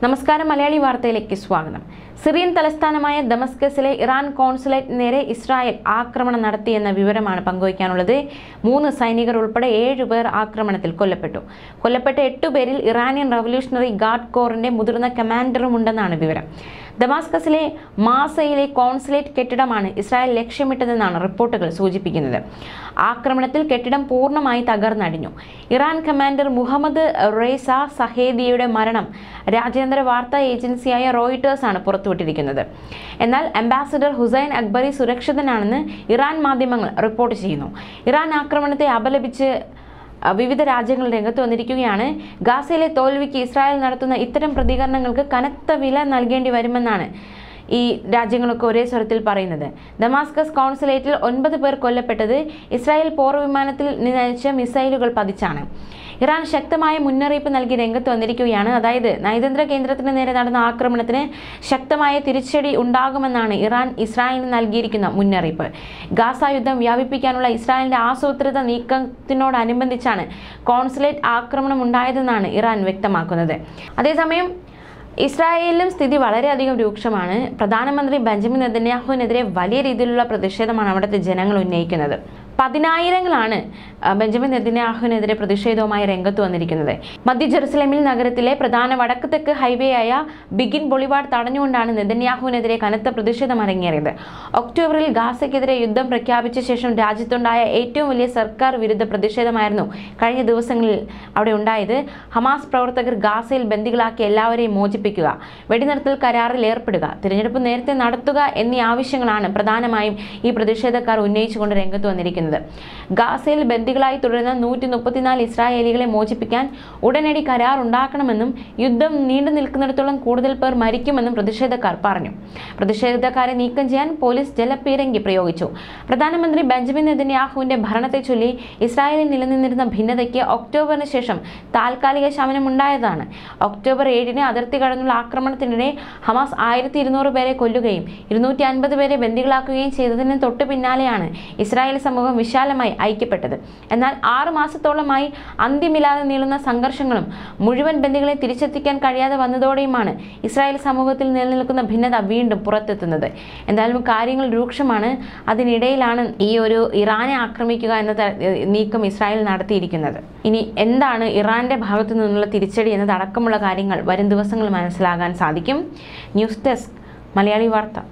നമസ്കാരം മലയാളി വാർത്തയിലേക്ക് സ്വാഗതം സിറിയൻ തലസ്ഥാനമായ ദമസ്കസിലെ ഇറാൻ കോൺസുലേറ്റ് നേരെ ഇസ്രായേൽ ആക്രമണം നടത്തിയെന്ന വിവരമാണ് പങ്കുവയ്ക്കാനുള്ളത് മൂന്ന് സൈനികർ ഉൾപ്പെടെ ഏഴ് പേർ ആക്രമണത്തിൽ കൊല്ലപ്പെട്ടു കൊല്ലപ്പെട്ട എട്ടു പേരിൽ ഇറാനിയൻ റവല്യൂഷണറി ഗാർഡ് കോറിന്റെ മുതിർന്ന കമാൻഡറുമുണ്ടെന്നാണ് വിവരം ദമാസ്കസിലെ മാസയിലെ കോൺസുലേറ്റ് കെട്ടിടമാണ് ഇസ്രായേൽ ലക്ഷ്യമിട്ടതെന്നാണ് റിപ്പോർട്ടുകൾ സൂചിപ്പിക്കുന്നത് ആക്രമണത്തിൽ കെട്ടിടം പൂർണ്ണമായി തകർന്നടിഞ്ഞു ഇറാൻ കമാൻഡർ മുഹമ്മദ് റേസ സഹേദിയുടെ മരണം രാജ്യാന്തര വാർത്താ ഏജൻസിയായ റോയിട്ടേഴ്സ് ആണ് പുറത്തുവിട്ടിരിക്കുന്നത് എന്നാൽ അംബാസഡർ ഹുസൈൻ അക്ബറി സുരക്ഷിതനാണെന്ന് ഇറാൻ മാധ്യമങ്ങൾ റിപ്പോർട്ട് ചെയ്യുന്നു ഇറാൻ ആക്രമണത്തെ അപലപിച്ച് അഹ് വിവിധ രാജ്യങ്ങൾ രംഗത്ത് വന്നിരിക്കുകയാണ് ഗാസയിലെ തോൽവിക്ക് ഇസ്രായേൽ നടത്തുന്ന ഇത്തരം പ്രതികരണങ്ങൾക്ക് കനത്ത വില നൽകേണ്ടി വരുമെന്നാണ് ഈ രാജ്യങ്ങളൊക്കെ ഒരേ സ്വരത്തിൽ പറയുന്നത് ദമാസ്കസ് കോൺസുലേറ്റിൽ ഒൻപത് പേർ കൊല്ലപ്പെട്ടത് ഇസ്രായേൽ പോർ വിമാനത്തിൽ നിന്നയച്ച മിസൈലുകൾ പതിച്ചാണ് ഇറാൻ ശക്തമായ മുന്നറിയിപ്പ് നൽകി രംഗത്ത് വന്നിരിക്കുകയാണ് അതായത് നയതന്ത്ര കേന്ദ്രത്തിന് നേരെ നടന്ന ആക്രമണത്തിന് ശക്തമായ തിരിച്ചടി ഉണ്ടാകുമെന്നാണ് ഇറാൻ ഇസ്രായേലിന് നൽകിയിരിക്കുന്ന മുന്നറിയിപ്പ് ഗാസ യുദ്ധം വ്യാപിപ്പിക്കാനുള്ള ഇസ്രായേലിന്റെ ആസൂത്രിത നീക്കത്തിനോടനുബന്ധിച്ചാണ് കോൺസുലേറ്റ് ആക്രമണം ഉണ്ടായതെന്നാണ് ഇറാൻ വ്യക്തമാക്കുന്നത് അതേസമയം ഇസ്രായേലിലും സ്ഥിതി വളരെയധികം രൂക്ഷമാണ് പ്രധാനമന്ത്രി ബെഞ്ചമിൻ നെതന്യാഹുവിനെതിരെ വലിയ രീതിയിലുള്ള പ്രതിഷേധമാണ് അവിടുത്തെ ജനങ്ങൾ ഉന്നയിക്കുന്നത് പതിനായിരങ്ങളാണ് ആ, ബെഞ്ചമിൻ നെതന്യാഹുവിനെതിരെ പ്രതിഷേധവുമായി രംഗത്ത് വന്നിരിക്കുന്നത് മധ്യ ജെറുസലേമിൽ നഗരത്തിലെ പ്രധാന വടക്ക് തെക്ക് ഹൈവേ ആയ ബിഗിൻ ബൊളിവാർഡ് തടഞ്ഞുകൊണ്ടാണ് നെതന്യാഹുവിനെതിരെ കനത്ത പ്രതിഷേധം അരങ്ങേറിയത് ഒക്ടോബറിൽ ഗാസയ്ക്കെതിരെ യുദ്ധം പ്രഖ്യാപിച്ച ശേഷം രാജ്യത്തുണ്ടായ ഏറ്റവും വലിയ സർക്കാർ വിരുദ്ധ പ്രതിഷേധമായിരുന്നു കഴിഞ്ഞ ദിവസങ്ങളിൽ അവിടെ ഉണ്ടായത് ഹമാസ് പ്രവർത്തകർ ഗാസയിൽ ബന്ദികളാക്കി എല്ലാവരെയും മോചിപ്പിക്കുക വെടിനിർത്തൽ കരാറിൽ ഏർപ്പെടുക തിരഞ്ഞെടുപ്പ് നേരത്തെ നടത്തുക എന്നീ ആവശ്യങ്ങളാണ് പ്രധാനമായും ഈ പ്രതിഷേധക്കാർ ഉന്നയിച്ചുകൊണ്ട് രംഗത്ത് വന്നിരിക്കുന്നത് ഗാസയിൽ ബന്ദികളായി തുടരുന്ന നൂറ്റി മുപ്പത്തിനാല് ഇസ്രായേലികളെ മോചിപ്പിക്കാൻ ഉടനടി കരാർ ഉണ്ടാക്കണമെന്നും യുദ്ധം നീണ്ടു നിൽക്കുന്നിടത്തോളം കൂടുതൽ പേർ മരിക്കുമെന്നും പ്രതിഷേധക്കാർ പറഞ്ഞു പ്രതിഷേധക്കാരെ നീക്കം ചെയ്യാൻ പോലീസ് ജലപീരങ്കി പ്രയോഗിച്ചു പ്രധാനമന്ത്രി ബെഞ്ചമിൻ നെതന്യാഹുവിന്റെ ഭരണത്തെ ചൊല്ലി ഇസ്രായേലിൽ നിലനിന്നിരുന്ന ഭിന്നതയ്ക്ക് ഒക്ടോബറിന് ശേഷം താൽക്കാലിക ശമനമുണ്ടായതാണ് ഒക്ടോബർ ഏഴിന് അതിർത്തി കടന്നുള്ള ആക്രമണത്തിനിടെ ഹമാസ് ആയിരത്തി ഇരുന്നൂറ് പേരെ കൊല്ലുകയും ഇരുന്നൂറ്റി അൻപത് പേരെ ബന്ദികളാക്കുകയും ചെയ്തതിന് തൊട്ടു പിന്നാലെയാണ് ഇസ്രായേൽ സമൂഹം വിശാലമായി ഐക്യപ്പെട്ടത് എന്നാൽ ആറ് മാസത്തോളമായി അന്ത്യമില്ലാതെ നീളുന്ന സംഘർഷങ്ങളും മുഴുവൻ ബന്ദികളെ തിരിച്ചെത്തിക്കാൻ കഴിയാതെ വന്നതോടെയുമാണ് ഇസ്രായേൽ സമൂഹത്തിൽ നിലനിൽക്കുന്ന ഭിന്നത വീണ്ടും പുറത്തെത്തുന്നത് എന്തായാലും കാര്യങ്ങൾ രൂക്ഷമാണ് അതിനിടയിലാണ് ഈ ഒരു ഇറാനെ ആക്രമിക്കുക എന്ന ത- നീക്കം ഇസ്രായേൽ നടത്തിയിരിക്കുന്നത് ഇനി എന്താണ് ഇറാന്റെ ഭാഗത്തു നിന്നുള്ള തിരിച്ചടി എന്നതടക്കമുള്ള കാര്യങ്ങൾ വരും ദിവസങ്ങളിൽ മനസ്സിലാകാൻ സാധിക്കും ന്യൂസ് ഡെസ്ക് മലയാളി വാർത്ത